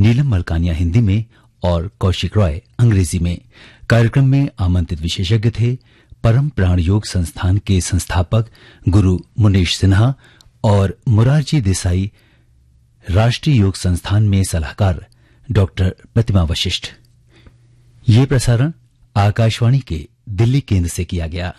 नीलम मलकानिया हिंदी में और कौशिक रॉय अंग्रेजी में कार्यक्रम में आमंत्रित विशेषज्ञ थे परम प्राण योग संस्थान के संस्थापक गुरु मुनीश सिन्हा और मुरारजी देसाई राष्ट्रीय योग संस्थान में सलाहकार डॉक्टर प्रतिमा वशिष्ठ ये प्रसारण आकाशवाणी के दिल्ली केंद्र से किया गया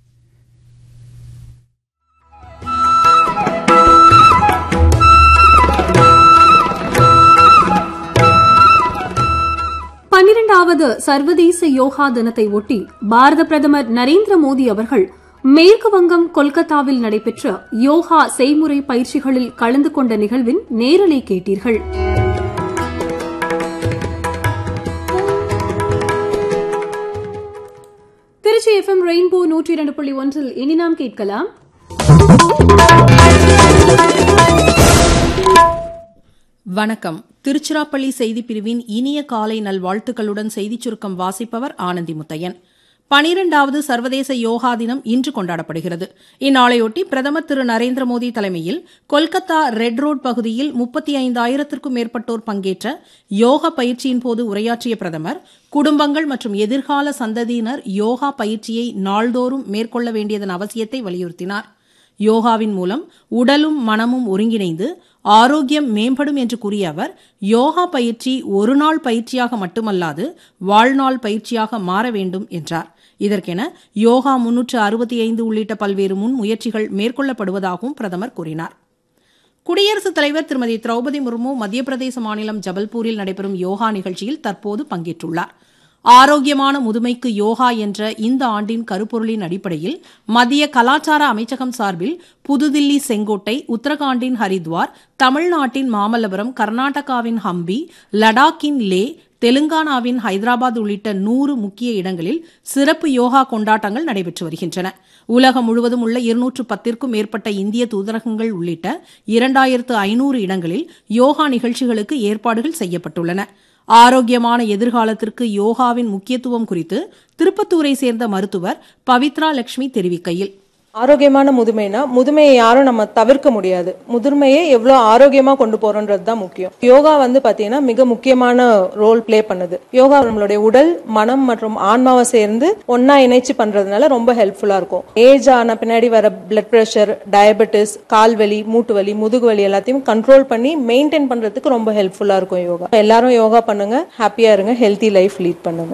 பன்னிரண்டாவது சர்வதேச யோகா தினத்தை ஒட்டி பாரத பிரதமர் நரேந்திர மோடி அவர்கள் மேற்கு வங்கம் கொல்கத்தாவில் நடைபெற்ற யோகா செய்முறை பயிற்சிகளில் கலந்து கொண்ட நிகழ்வின் நேரலை கேட்டீர்கள் திருச்சி எஃப்எம் ரெயின்போ நூற்றி இரண்டு புள்ளி ஒன்றில் இனி நாம் கேட்கலாம் வணக்கம் திருச்சிராப்பள்ளி செய்திப் பிரிவின் இனிய காலை நல்வாழ்த்துக்களுடன் செய்திச் சுருக்கம் வாசிப்பவர் ஆனந்தி முத்தையன் பனிரெண்டாவது சர்வதேச யோகா தினம் இன்று கொண்டாடப்படுகிறது இந்நாளையொட்டி பிரதமர் திரு நரேந்திர மோடி தலைமையில் கொல்கத்தா ரெட் ரோட் பகுதியில் முப்பத்தி ஐந்தாயிரத்திற்கும் மேற்பட்டோர் பங்கேற்ற யோகா பயிற்சியின் போது உரையாற்றிய பிரதமர் குடும்பங்கள் மற்றும் எதிர்கால சந்ததியினர் யோகா பயிற்சியை நாள்தோறும் மேற்கொள்ள வேண்டியதன் அவசியத்தை வலியுறுத்தினார் யோகாவின் மூலம் உடலும் மனமும் ஒருங்கிணைந்து ஆரோக்கியம் மேம்படும் என்று கூறிய அவர் யோகா பயிற்சி ஒரு நாள் பயிற்சியாக மட்டுமல்லாது வாழ்நாள் பயிற்சியாக மாற வேண்டும் என்றார் இதற்கென யோகா முன்னூற்று அறுபத்தி ஐந்து உள்ளிட்ட பல்வேறு முன் முயற்சிகள் மேற்கொள்ளப்படுவதாகவும் பிரதமர் கூறினார் குடியரசுத் தலைவர் திருமதி திரௌபதி முர்மு மத்திய பிரதேச மாநிலம் ஜபல்பூரில் நடைபெறும் யோகா நிகழ்ச்சியில் தற்போது பங்கேற்றுள்ளார் ஆரோக்கியமான முதுமைக்கு யோகா என்ற இந்த ஆண்டின் கருப்பொருளின் அடிப்படையில் மத்திய கலாச்சார அமைச்சகம் சார்பில் புதுதில்லி செங்கோட்டை உத்தரகாண்டின் ஹரித்வார் தமிழ்நாட்டின் மாமல்லபுரம் கர்நாடகாவின் ஹம்பி லடாக்கின் லே தெலுங்கானாவின் ஹைதராபாத் உள்ளிட்ட நூறு முக்கிய இடங்களில் சிறப்பு யோகா கொண்டாட்டங்கள் நடைபெற்று வருகின்றன உலகம் முழுவதும் உள்ள இருநூற்று பத்திற்கும் மேற்பட்ட இந்திய தூதரகங்கள் உள்ளிட்ட இரண்டாயிரத்து ஐநூறு இடங்களில் யோகா நிகழ்ச்சிகளுக்கு ஏற்பாடுகள் செய்யப்பட்டுள்ளன ஆரோக்கியமான எதிர்காலத்திற்கு யோகாவின் முக்கியத்துவம் குறித்து திருப்பத்தூரை சேர்ந்த மருத்துவர் பவித்ரா லட்சுமி தெரிவிக்கையில் ஆரோக்கியமான முதுமைனா முதுமையை யாரும் நம்ம தவிர்க்க முடியாது முதுமையை எவ்வளவு ஆரோக்கியமா கொண்டு போறோன்றது தான் முக்கியம் யோகா வந்து பாத்தீங்கன்னா மிக முக்கியமான ரோல் ப்ளே பண்ணுது யோகா நம்மளுடைய உடல் மனம் மற்றும் ஆன்மாவை சேர்ந்து ஒன்னா இணைச்சு பண்றதுனால ரொம்ப ஹெல்ப்ஃபுல்லா இருக்கும் ஏஜ் ஆன பின்னாடி வர பிளட் பிரஷர் டயபெட்டிஸ் கால்வலி மூட்டு வலி முதுகு வலி எல்லாத்தையும் கண்ட்ரோல் பண்ணி மெயின்டைன் பண்றதுக்கு ரொம்ப ஹெல்ப்ஃபுல்லா இருக்கும் யோகா எல்லாரும் யோகா பண்ணுங்க ஹாப்பியா இருங்க ஹெல்த்தி லைஃப் லீட் பண்ணுங்க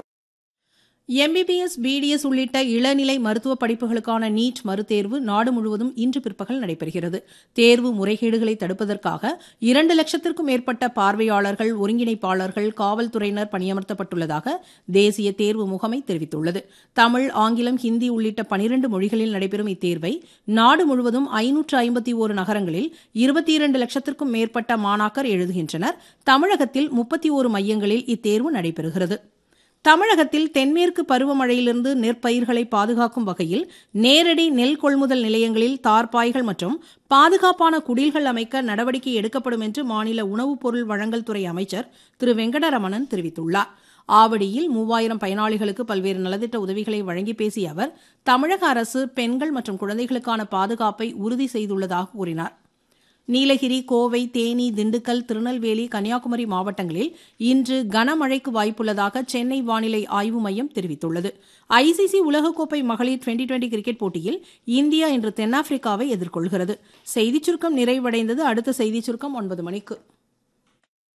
எம்பிபிஎஸ் பிடிஎஸ் உள்ளிட்ட இளநிலை மருத்துவ படிப்புகளுக்கான நீட் மறுதேர்வு நாடு முழுவதும் இன்று பிற்பகல் நடைபெறுகிறது தேர்வு முறைகேடுகளை தடுப்பதற்காக இரண்டு லட்சத்திற்கும் மேற்பட்ட பார்வையாளர்கள் ஒருங்கிணைப்பாளர்கள் காவல்துறையினர் பணியமர்த்தப்பட்டுள்ளதாக தேசிய தேர்வு முகமை தெரிவித்துள்ளது தமிழ் ஆங்கிலம் ஹிந்தி உள்ளிட்ட பனிரண்டு மொழிகளில் நடைபெறும் இத்தேர்வை நாடு முழுவதும் ஐநூற்று ஐம்பத்தி ஒரு நகரங்களில் இருபத்தி இரண்டு லட்சத்திற்கும் மேற்பட்ட மாணாக்கர் எழுதுகின்றனர் தமிழகத்தில் முப்பத்தி ஒரு மையங்களில் இத்தேர்வு நடைபெறுகிறது தமிழகத்தில் தென்மேற்கு பருவமழையிலிருந்து நெற்பயிர்களை பாதுகாக்கும் வகையில் நேரடி நெல் கொள்முதல் நிலையங்களில் தார்பாய்கள் மற்றும் பாதுகாப்பான குடில்கள் அமைக்க நடவடிக்கை எடுக்கப்படும் என்று மாநில உணவுப் பொருள் வழங்கல் துறை அமைச்சர் திரு வெங்கடரமணன் தெரிவித்துள்ளார் ஆவடியில் மூவாயிரம் பயனாளிகளுக்கு பல்வேறு நலத்திட்ட உதவிகளை வழங்கி பேசிய அவர் தமிழக அரசு பெண்கள் மற்றும் குழந்தைகளுக்கான பாதுகாப்பை உறுதி செய்துள்ளதாக கூறினார் நீலகிரி கோவை தேனி திண்டுக்கல் திருநெல்வேலி கன்னியாகுமரி மாவட்டங்களில் இன்று கனமழைக்கு வாய்ப்புள்ளதாக சென்னை வானிலை ஆய்வு மையம் தெரிவித்துள்ளது ஐசிசி உலகக்கோப்பை மகளிர் டுவெண்டி டுவெண்டி கிரிக்கெட் போட்டியில் இந்தியா இன்று தென்னாப்பிரிக்காவை எதிர்கொள்கிறது செய்திச் சுருக்கம் நிறைவடைந்தது அடுத்த செய்திச் சுருக்கம் ஒன்பது மணிக்கு